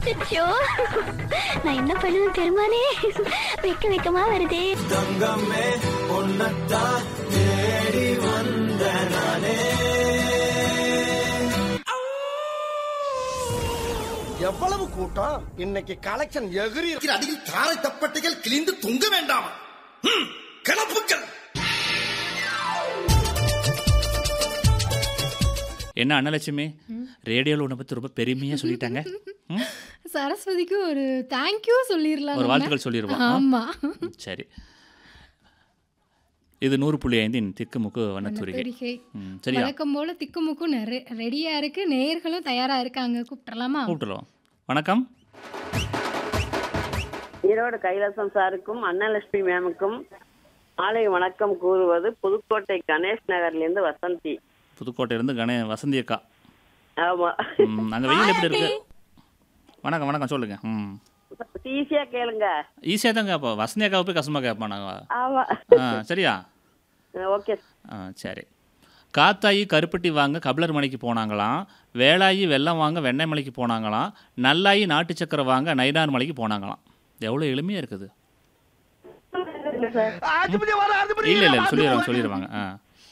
அச்சோ நான் என்ன பண்ணுவேன் பெருமானே வெக்க வெக்கமா வருதே தங்கமே உன்னத்தான் தேடி வந்த நானே எவ்வளவு கூட்டம் இன்னைக்கு கலெக்ஷன் எகிரி இருக்கிற அடியில் தாரை தப்பட்டைகள் கிழிந்து தொங்க வேண்டாம் ஹம், கிளப்புக்கள் என்ன அன்னலட்சுமி ரேடியோவில் உன்னை பற்றி ரொம்ப பெருமையாக சொல்லிட்டாங்க ம்? சரஸ்வதிக்கு ஒரு தேங்க்யூ சொல்லிடலாம் ஒரு நம்ம. வாழ்த்துக்கள் சொல்லிடுவோம் ஆ? ஆமா ம், சரி இது நூறு புள்ளி ஐந்தின் திக்குமுக்கு வண்ணத்தூரிகை வண்ணத்தூரிகை. ம் சரியா வழக்கம் போல திக்குமுக்கும் நிறைய ரெடியா இருக்கு நேயர்களும் தயாரா இருக்காங்க கூப்பிட்டுறலாமா கூப்பிட்டுருவோம் வணக்கம் ஈரோடு கைலாசம் சாருக்கும் அன்னலட்சுமி மேமுக்கும் மாலை வணக்கம் கூறுவது புதுக்கோட்டை கணேஷ் நகர்லேருந்து வசந்தி புதுக்கோட்டையிலேருந்து கணே வசந்தி அக்கா ஆமா ம் அங்கே வெயில் எப்படி இருக்கு வணக்கம் வணக்கம் சொல்லுங்க ம் ஈஸியா கேளுங்க ஈஸியாக தான் கேட்போம் வசந்தி அக்காவை போய் கஷ்டமாக கேட்பான் நாங்கள் ஆமா ஆ சரியா ஓகே ஆ சரி காத்தாயி கருப்பட்டி வாங்க கபிலர் மலைக்கு போனாங்களாம் வேலாயி வெல்லம் வாங்க வெண்ணெய் மலைக்கு போனாங்களாம் நல்லாயி நாட்டு சக்கரை வாங்க நைனார் மலைக்கு போனாங்களாம் எவ்வளோ எளிமையாக இருக்குது ஆஸ்பத்திரி வர ஆஸ்பத்திரி இல்லை இல்லை சொல்லிடுவாங்க சொல்லிடுவாங்க ஆ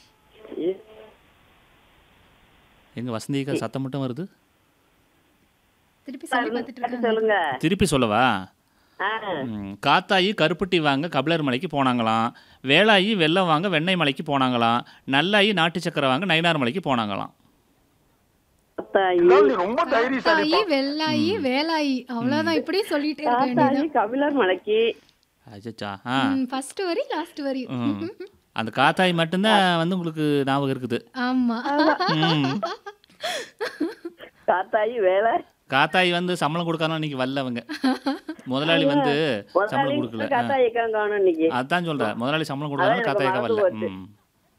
எங்கள் வசந்திக்கா சத்தம் மட்டும் வருது திருப்பி சொல்லி பார்த்துட்டு இருக்காங்க சொல்லுங்க திருப்பி சொல்லவா ஆ, ம், காத்தாயி கருப்பட்டி வாங்க கபிலர் மலைக்கு போனாங்களாம் வேலாயி வெல்லம் வாங்க வெண்ணெய் மலைக்கு போனாங்களாம் நல்லாயி நாட்டு சக்கரை வாங்க நைனார் மலைக்கு போனாங்களாம் காத்தாயி ரொம்ப தைரியசாலி தாயி வெள்ளாயி வேலாயி அவ்வளவுதான் இப்படியே சொல்லிட்டே இருக்க காத்தாயி வேண்டியது கபிலர் மலைக்கு அச்சா ஆ ஃபர்ஸ்ட் வரி லாஸ்ட் வரி ம். அந்த காத்தாய் மட்டும்தான் வந்து உங்களுக்கு ஞாபகம் இருக்குது ஆமா ம். காத்தாயி வேலை காத்தாய் வந்து சம்பளம் கொடுக்காம இன்னைக்கு வரல அவங்க முதலாளி வந்து சம்பளம் முதலாளி கொடுக்கல ஆ. காத்தாயி காணும் இன்னைக்கு அதான் சொல்றேன் முதலாளி சம்பளம் கொடுக்காம அதான் காத்தாய்க்கா எனக்கு வரல மறந்து ம்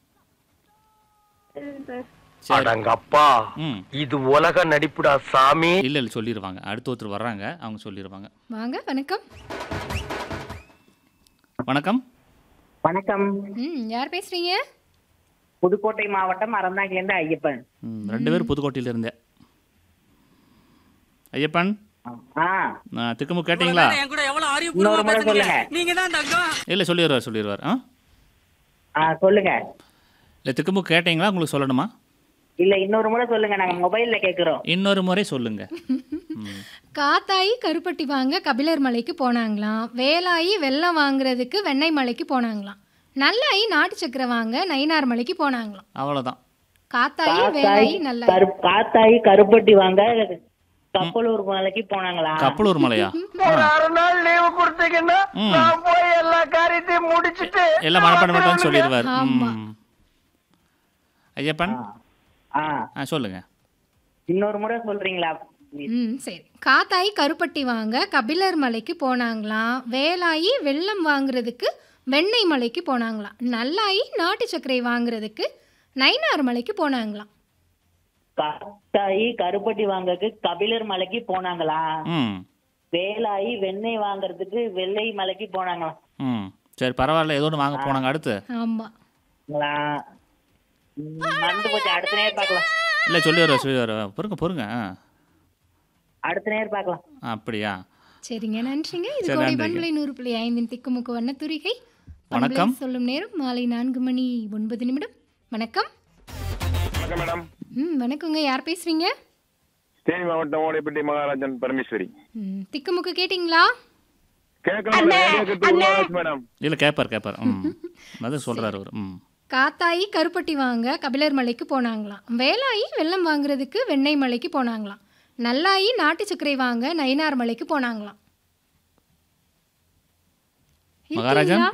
சரி அடங்கப்பா ம் இது உலக நடிப்புடா சாமி இல்லை இல்லை சொல்லிடுவாங்க அடுத்த ஒருத்தர் வர்றாங்க அவங்க சொல்லிடுவாங்க வாங்க வணக்கம் வணக்கம் வணக்கம் ம் யார் பேசுறீங்க புதுக்கோட்டை மாவட்டம் அறந்தாங்கிலேருந்து ஐயப்பன் ம், ரெண்டு பேரும் புதுக்கோட்டையில இருந்தேன் ஐயப்பன் ஆ நான் திக்குமு கேட்டீங்களா இன்னொரு முறை சொல்லுங்க இல்லை சொல்லிடுவார் சொல்லிடுவார் ஆ ஆ சொல்லுங்க இல்லை திக்குமு கேட்டீங்களா உங்களுக்கு சொல்லணுமா இல்ல இன்னொரு முறை சொல்லுங்க நாங்க மொபைல்ல கேக்குறோம் இன்னொரு முறை சொல்லுங்க ம். காத்தாயி கருப்பட்டி வாங்க கபிலர் மலைக்கு போனாங்களாம் வேலாயி வெல்லம் வாங்குறதுக்கு வெண்ணெய் மலைக்கு போனாங்களாம் நல்லாயி நாட்டு சக்கரை வாங்க நயினார் மலைக்கு போனாங்களாம் அவ்வளோதான் காத்தாயி காத்தாய் வேலாயி நல்லாயி கரு காத்தாய் கருப்பட்டி வாங்க கப்பலூர் மலைக்கு போனாங்களா கப்பலூர் மலையா ஒரு அரை நாள் லீவு கொடுத்தீங்கன்னா ம். நான் போய் எல்லா காரியத்தையும் முடிச்சிட்டு எல்லாம் மனப்பாடம் மட்டும் சொல்லிடுவார் ஆமா. ம். ஐயப்பன் ஆ ஆ சொல்லுங்க இன்னொரு முறை சொல்றீங்களா ம் சரி காத்தாயி கருப்பட்டி வாங்க கபிலர் மலைக்கு போனாங்களாம் வேலாயி வெல்லம் வாங்குறதுக்கு வெண்ணெய் மலைக்கு போனாங்களாம் நல்லாயி நாட்டு சர்க்கரை வாங்குறதுக்கு நயினார் மலைக்கு போனாங்களாம் காத்தாயி கருப்பட்டி வாங்கக்கு கபிலர் மலைக்கு போனாங்களா ம் வேலாயி வெண்ணெய் வாங்குறதுக்கு வெள்ளை மலைக்கு போனாங்களா ம் சரி பரவாயில்ல ஏதோ ஒன்று வாங்க போனாங்க அடுத்து ஆமா ம், மறந்து போச்சு அடுத்த நேரம் பார்க்கலாம் இல்லை சொல்லி வருவார் சொல்லி வருவார் பொறுங்க பொறுங்க ஆ அடுத்த நேரம் பார்க்கலாம் ஆ, அப்படியா சரிங்க நன்றிங்க இது சரி, கோடை நன்றிங்க. பண்பலை நூறு புள்ளி ஐந்தின் திக்குமுக்கு வண்ண துரிகை வணக்கம். சொல்லும் நேரம் மாலை நான்கு மணி ஒன்பது நிமிடம் வணக்கம் மேடம் ம் வணக்கங்க யார் பேசுறீங்க தேனி மாவட்டம் ஓடைப்பட்டி மகாராஜன் பரமேஸ்வரி ம் திக்குமுக்கு கேட்டிங்களா கேட்கணும் மேடம் இல்லை கேட்பார் கேட்பார் ம் அதான் சொல்கிறார் அவர் ம் காத்தாயி கருப்பட்டி வாங்க கபிலர் மலைக்கு போனாங்களாம் வேலாயி வெல்லம் வாங்குறதுக்கு வெண்ணெய் மலைக்கு போனாங்களாம் நல்லாயி நாட்டு சர்க்கரை வாங்க நயினார் மலைக்கு போனாங்களாம் மகாராஜன்? இருக்கீங்களா?